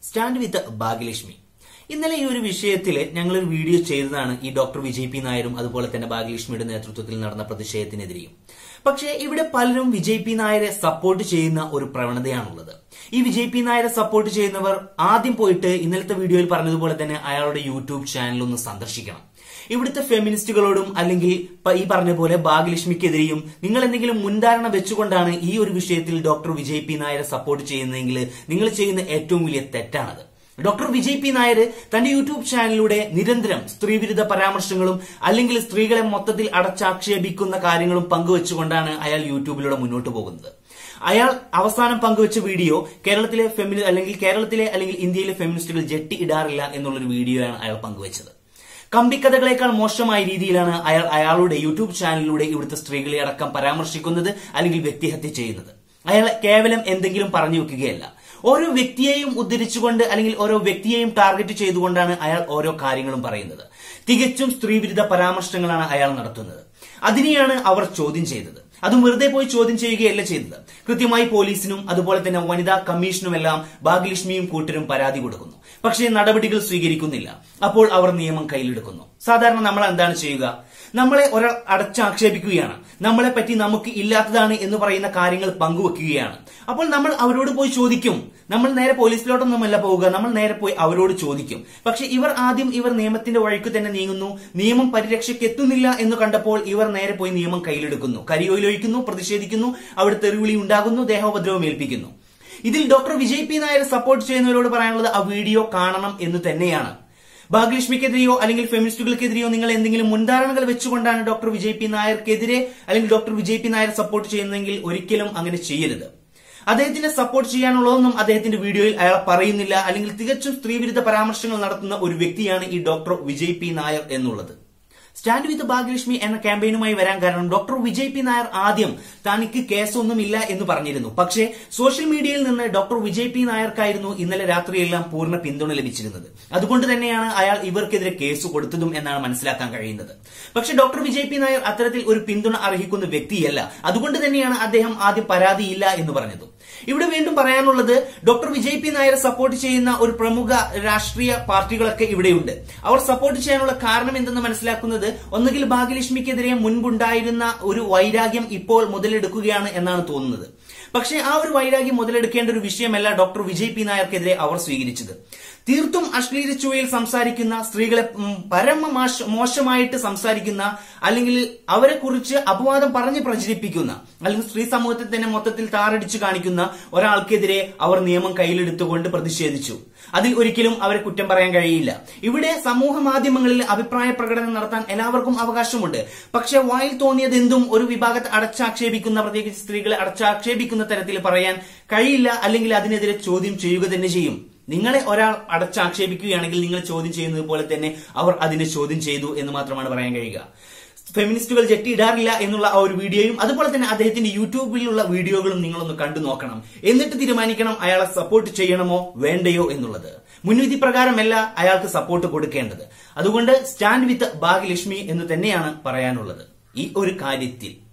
stand with Bhagyalakshmi ഇന്നലെ ഈ ഒരു വിഷയത്തിൽ ഞങ്ങളൊരു വീഡിയോ ചെയ്തതാണ് ഈ ഡോക്ടർ വിജയ് പി നായരും അതുപോലെ തന്നെ ഭാഗ്യലക്ഷ്മിയുടെ നേതൃത്വത്തിൽ നടന്ന പ്രതിഷേധത്തിനെതിരെയും പക്ഷേ ഇവിടെ പലരും വിജയ് പി നായരെ സപ്പോർട്ട് ചെയ്യുന്ന ഒരു പ്രവണതയാണുള്ളത് ഈ വിജയ് പി നായരെ സപ്പോർട്ട് ചെയ്യുന്നവർ ആദ്യം പോയിട്ട് ഇന്നലത്തെ വീഡിയോയിൽ പറഞ്ഞതുപോലെ തന്നെ അയാളുടെ യൂട്യൂബ് ചാനൽ ഒന്ന് സന്ദർശിക്കണം ഇവിടുത്തെ ഫെമിനിസ്റ്റുകളോടും അല്ലെങ്കിൽ പ- ഈ പറഞ്ഞ പോലെ ഭാഗ്യലക്ഷ്മിക്കെതിരെയും നിങ്ങൾ എന്തെങ്കിലും മുൻധാരണ വെച്ചുകൊണ്ടാണ് ഈ ഒരു വിഷയത്തിൽ ഡോക്ടർ വിജയ് പി നായരെ സപ്പോർട്ട് ചെയ്യുന്നതെങ്കിൽ നിങ്ങൾ ചെയ്യുന്ന ഏറ്റവും വലിയ തെറ്റാണത് ഡോക്ടർ വിജയ് പി നായർ തന്റെ യൂട്യൂബ് ചാനലിലൂടെ നിരന്തരം സ്ത്രീവിരുദ്ധ പരാമർശങ്ങളും അല്ലെങ്കിൽ സ്ത്രീകളെ മൊത്തത്തിൽ അടച്ചാക്ഷേപിക്കുന്ന കാര്യങ്ങളും പങ്കുവെച്ചുകൊണ്ടാണ് അയാൾ യൂട്യൂബിലൂടെ മുന്നോട്ട് പോകുന്നത് അയാൾ അവസാനം പങ്കുവച്ച വീഡിയോ കേരളത്തിലെ ഫെമിനി അല്ലെങ്കിൽ കേരളത്തിലെ അല്ലെങ്കിൽ ഇന്ത്യയിലെ ഫെമിനിസ്റ്റുകൾ ജെട്ടി ഇടാറില്ല എന്നുള്ളൊരു വീഡിയോയാണ് അയാൾ പങ്കുവച്ചത് കമ്പിക്കഥകളെക്കാൾ മോശമായ രീതിയിലാണ് അയാൾ അയാളുടെ യൂട്യൂബ് ചാനലിലൂടെ ഇവിടുത്തെ സ്ത്രീകളെ അടക്കം പരാമർശിക്കുന്നത് അല്ലെങ്കിൽ വ്യക്തിഹത്യ ചെയ്യുന്നത് അയാൾ കേവലം എന്തെങ്കിലും പറഞ്ഞു വെക്കുകയല്ല ഓരോ വ്യക്തിയെയും ഉദ്ധരിച്ചുകൊണ്ട് അല്ലെങ്കിൽ ഓരോ വ്യക്തിയെയും ടാർഗറ്റ് ചെയ്തുകൊണ്ടാണ് അയാൾ ഓരോ കാര്യങ്ങളും പറയുന്നത് തികച്ചും സ്ത്രീവിരുദ്ധ പരാമർശങ്ങളാണ് അയാൾ നടത്തുന്നത് അതിനെയാണ് അവർ ചോദ്യം ചെയ്തത് അതും വെറുതെ പോയി ചോദ്യം ചെയ്യുകയല്ല ചെയ്തത് കൃത്യമായി പോലീസിനും അതുപോലെ തന്നെ വനിതാ കമ്മീഷനുമെല്ലാം ഭാഗ്യലക്ഷ്മിയും കൂട്ടരും പരാതി കൊടുക്കുന്നു പക്ഷേ നടപടികൾ സ്വീകരിക്കുന്നില്ല അപ്പോൾ അവർ നിയമം കയ്യിലെടുക്കുന്നു സാധാരണ നമ്മൾ എന്താണ് ചെയ്യുക നമ്മളെ ഒരാൾ അടച്ചാക്ഷേപിക്കുകയാണ് നമ്മളെ പറ്റി നമുക്ക് ഇല്ലാത്തതാണ് എന്ന് പറയുന്ന കാര്യങ്ങൾ പങ്കുവെക്കുകയാണ് അപ്പോൾ നമ്മൾ അവരോട് പോയി ചോദിക്കും നമ്മൾ നേരെ പോലീസിലോട്ടൊന്നുമല്ല പോവുക നമ്മൾ നേരെ പോയി അവരോട് ചോദിക്കും പക്ഷെ ഇവർ ആദ്യം ഇവർ നിയമത്തിന്റെ വഴിക്ക് തന്നെ നീങ്ങുന്നു നിയമം പരിരക്ഷയ്ക്ക് എത്തുന്നില്ല എന്ന് കണ്ടപ്പോൾ ഇവർ നേരെ പോയി നിയമം കയ്യിലെടുക്കുന്നു കരിയോയിലൊഴിക്കുന്നു പ്രതിഷേധിക്കുന്നു അവിടെ തെറിവിളി ഉണ്ടാകുന്നു ദേഹോപദ്രവം ഏൽപ്പിക്കുന്നു ഇതിൽ doctor Vijay P Nair support ചെയ്യുന്നവരോട് പറയാനുള്ളത് ആ വീഡിയോ കാണണം എന്ന് തന്നെയാണ് ഭാഗ്യലക്ഷ്മിക്കെതിരെയോ അല്ലെങ്കിൽ ഫെമിനിസ്റ്റുകൾക്കെതിരെയോ നിങ്ങൾ എന്തെങ്കിലും മുൻധാരണകൾ വെച്ചുകൊണ്ടാണ് ഡോക്ടർ വിജയ് പി നായർക്കെതിരെ അല്ലെങ്കിൽ doctor Vijay P Nair support ചെയ്യുന്നതെങ്കിൽ ഒരിക്കലും അങ്ങനെ ചെയ്യരുത് അദ്ദേഹത്തിനെ സപ്പോർട്ട് ചെയ്യാനുള്ളതൊന്നും അദ്ദേഹത്തിന്റെ വീഡിയോയിൽ അയാൾ പറയുന്നില്ല അല്ലെങ്കിൽ തികച്ചും സ്ത്രീവിരുദ്ധ പരാമർശങ്ങൾ നടത്തുന്ന ഒരു വ്യക്തിയാണ് ഈ ഡോക്ടർ വിജയ് പി നായർ എന്നുള്ളത് സ്റ്റാൻഡ് വിത്ത് ഭാഗ്യലക്ഷ്മി എന്ന ക്യാമ്പയിനുമായി വരാൻ കാരണം ഡോക്ടർ വിജയ് പി നായർ ആദ്യം തനിക്ക് കേസൊന്നുമില്ല എന്ന് പറഞ്ഞിരുന്നു പക്ഷേ സോഷ്യൽ മീഡിയയിൽ നിന്ന് ഡോക്ടർ വിജയ് പി നായർക്കായിരുന്നു ഇന്നലെ രാത്രിയെല്ലാം പൂർണ്ണ പിന്തുണ ലഭിച്ചിരുന്നത് അതുകൊണ്ട് തന്നെയാണ് അയാൾ ഇവർക്കെതിരെ കേസ് കൊടുത്തതും എന്നാണ് മനസ്സിലാക്കാൻ കഴിയുന്നത് പക്ഷേ ഡോക്ടർ വിജയ് പി നായർ അത്തരത്തിൽ ഒരു പിന്തുണ അർഹിക്കുന്ന വ്യക്തിയല്ല അതുകൊണ്ട് തന്നെയാണ് അദ്ദേഹം ആദ്യം പരാതിയില്ല എന്ന് പറഞ്ഞത് ഇവിടെ വീണ്ടും പറയാനുള്ളത് ഡോക്ടർ വിജയ് പി നായരെ സപ്പോർട്ട് ചെയ്യുന്ന ഒരു പ്രമുഖ രാഷ്ട്രീയ പാർട്ടികളൊക്കെ ഇവിടെയുണ്ട് അവർ സപ്പോർട്ട് ചെയ്യാനുള്ള കാരണം എന്തെന്ന് മനസ്സിലാക്കുന്നത് ഒന്നുകിൽ ഭാഗ്യലക്ഷ്മിക്കെതിരെ മുൻപുണ്ടായിരുന്ന ഒരു വൈരാഗ്യം ഇപ്പോൾ മുതലെടുക്കുകയാണ് എന്നാണ് തോന്നുന്നത് പക്ഷേ ആ ഒരു വൈരാഗ്യം മുതലെടുക്കേണ്ട ഒരു വിഷയമല്ല ഡോക്ടർ വിജയ് പി നായർക്കെതിരെ അവർ സ്വീകരിച്ചത് തീർത്തും അശ്ലീല ചുവയിൽ സംസാരിക്കുന്ന സ്ത്രീകളെ ഉം, പരമ മാഷ- മോശമായിട്ട് സംസാരിക്കുന്ന അല്ലെങ്കിൽ അവരെ കുറിച്ച് അപവാദം പറഞ്ഞ് പ്രചരിപ്പിക്കുന്ന അല്ലെങ്കിൽ സ്ത്രീ സമൂഹത്തെ തന്നെ മൊത്തത്തിൽ താറടിച്ചു കാണിക്കുന്ന ഒരാൾക്കെതിരെ അവർ നിയമം കയ്യിലെടുത്തുകൊണ്ട് പ്രതിഷേധിച്ചു അതിൽ ഒരിക്കലും അവരെ കുറ്റം പറയാൻ കഴിയില്ല ഇവിടെ സമൂഹ മാധ്യമങ്ങളിൽ അഭിപ്രായ പ്രകടനം നടത്താൻ എല്ലാവർക്കും അവകാശമുണ്ട് പക്ഷെ വായിൽ തോന്നിയത് എന്തും ഒരു വിഭാഗത്തെ അടച്ചാക്ഷേപിക്കുന്ന പ്രത്യേകിച്ച് സ്ത്രീകളെ അടച്ചാക്ഷേപിക്കുന്ന തരത്തിൽ പറയാൻ കഴിയില്ല അല്ലെങ്കിൽ അതിനെതിരെ ചോദ്യം ചെയ്യുക തന്നെ ചെയ്യും നിങ്ങളെ ഒരാൾ അടച്ചാക്ഷേപിക്കുകയാണെങ്കിൽ നിങ്ങൾ ചോദ്യം ചെയ്യുന്നത് പോലെ തന്നെ അവർ അതിനെ ചോദ്യം ചെയ്തു എന്ന് മാത്രമാണ് പറയാൻ കഴിയുക ഫെമിനിസ്റ്റുകൾ ജെട്ടി ഇടാറില്ല എന്നുള്ള ആ ഒരു വീഡിയോയും അതുപോലെ തന്നെ അദ്ദേഹത്തിന്റെ യൂട്യൂബിലുള്ള വീഡിയോകളും നിങ്ങളൊന്ന് കണ്ടു നോക്കണം എന്നിട്ട് തീരുമാനിക്കണം അയാളെ സപ്പോർട്ട് ചെയ്യണമോ വേണ്ടയോ എന്നുള്ളത് മുൻവിധി പ്രകാരമല്ല അയാൾക്ക് സപ്പോർട്ട് കൊടുക്കേണ്ടത് അതുകൊണ്ട് സ്റ്റാൻഡ് വിത്ത് ഭാഗ്യലക്ഷ്മി എന്ന് തന്നെയാണ് പറയാനുള്ളത് ഈ ഒരു കാര്യത്തിൽ